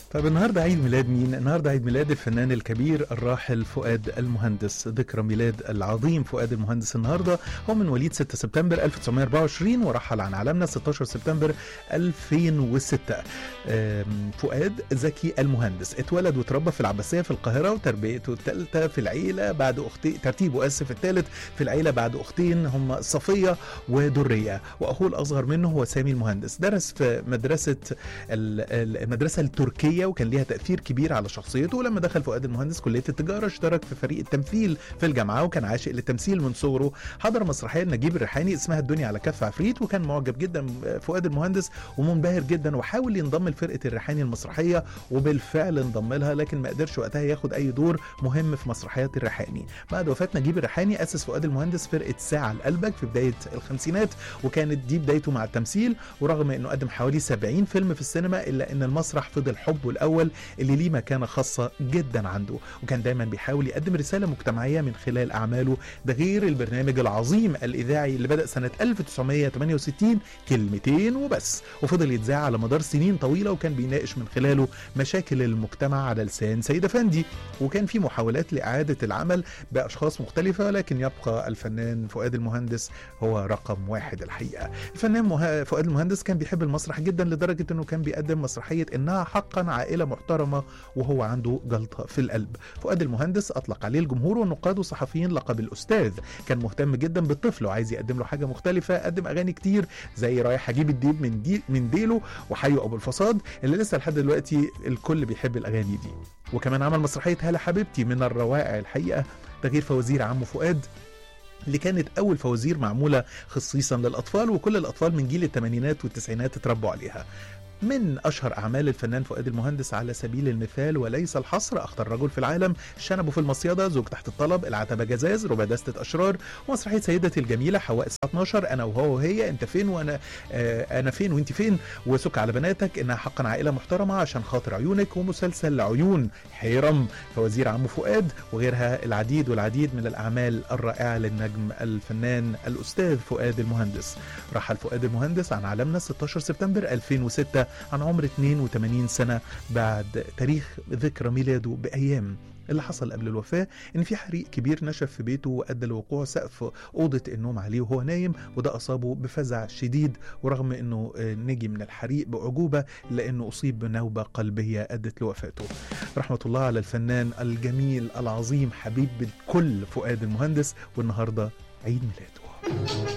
طب النهارده عيد ميلاد مين؟ النهارده عيد ميلاد الفنان الكبير الراحل فؤاد المهندس، ذكرى ميلاد العظيم فؤاد المهندس النهارده هو من مواليد 6 سبتمبر 1924 ورحل عن عالمنا 16 سبتمبر 2006. آم، فؤاد زكي المهندس اتولد وتربى في العباسيه في القاهره وتربيته الثالثه في العيله بعد اختين ترتيبه اسف الثالث في العيله بعد اختين هم صفيه ودريه واخوه الاصغر منه هو سامي المهندس درس في مدرسه ال- المدرسه التركيه وكان ليها تاثير كبير على شخصيته ولما دخل فؤاد المهندس كليه التجاره اشترك في فريق التمثيل في الجامعه وكان عاشق للتمثيل من صغره حضر مسرحيه نجيب الريحاني اسمها الدنيا على كف عفريت وكان معجب جدا فؤاد المهندس ومنبهر جدا وحاول ينضم لفرقه الريحاني المسرحيه وبالفعل انضم لها لكن ما قدرش وقتها ياخد اي دور مهم في مسرحيات الريحاني بعد وفاه نجيب الريحاني اسس فؤاد المهندس فرقه ساعه لقلبك في بدايه الخمسينات وكانت دي بدايته مع التمثيل ورغم انه قدم حوالي 70 فيلم في السينما الا ان المسرح فضل حبه الاول اللي ليه مكانه خاصه جدا عنده وكان دايما بيحاول يقدم رساله مجتمعيه من خلال اعماله ده غير البرنامج العظيم الاذاعي اللي بدا سنه 1968 كلمتين وبس وفضل يتذاع على مدار سنين طويله وكان بيناقش من خلاله مشاكل المجتمع على لسان سيد افندي وكان في محاولات لاعاده العمل باشخاص مختلفه لكن يبقى الفنان فؤاد المهندس هو رقم واحد الحقيقه الفنان مه... فؤاد المهندس كان بيحب المسرح جدا لدرجه انه كان بيقدم مسرحيه انها حقا عائله محترمه وهو عنده جلطه في القلب فؤاد المهندس اطلق عليه الجمهور والنقاد والصحفيين لقب الاستاذ كان مهتم جدا بالطفل وعايز يقدم له حاجه مختلفه قدم اغاني كتير زي رايح اجيب الديب من دي من ديله وحيو ابو الفصاد اللي لسه لحد دلوقتي الكل بيحب الاغاني دي وكمان عمل مسرحيه هلا حبيبتي من الروائع الحقيقه ده غير فوازير عمه فؤاد اللي كانت اول فوازير معموله خصيصا للاطفال وكل الاطفال من جيل الثمانينات والتسعينات اتربوا عليها من اشهر اعمال الفنان فؤاد المهندس على سبيل المثال وليس الحصر اخطر رجل في العالم شنبه في المصيده زوج تحت الطلب العتبه جزاز ربع دستة اشرار مسرحيه سيدتي الجميله حواء الساعه 12 انا وهو وهي انت فين وانا آه انا فين وانت فين وسك على بناتك انها حقا عائله محترمه عشان خاطر عيونك ومسلسل عيون حيرم فوازير عمو فؤاد وغيرها العديد والعديد من الاعمال الرائعه للنجم الفنان الاستاذ فؤاد المهندس رحل فؤاد المهندس عن عالمنا 16 سبتمبر 2006 عن عمر 82 سنة بعد تاريخ ذكرى ميلاده بأيام اللي حصل قبل الوفاة إن في حريق كبير نشف في بيته وأدى لوقوع سقف أوضة النوم عليه وهو نايم وده أصابه بفزع شديد ورغم إنه آه، نجي من الحريق بأعجوبة لأنه أصيب بنوبة قلبية أدت لوفاته رحمة الله على الفنان الجميل العظيم حبيب الكل فؤاد المهندس والنهاردة عيد ميلاده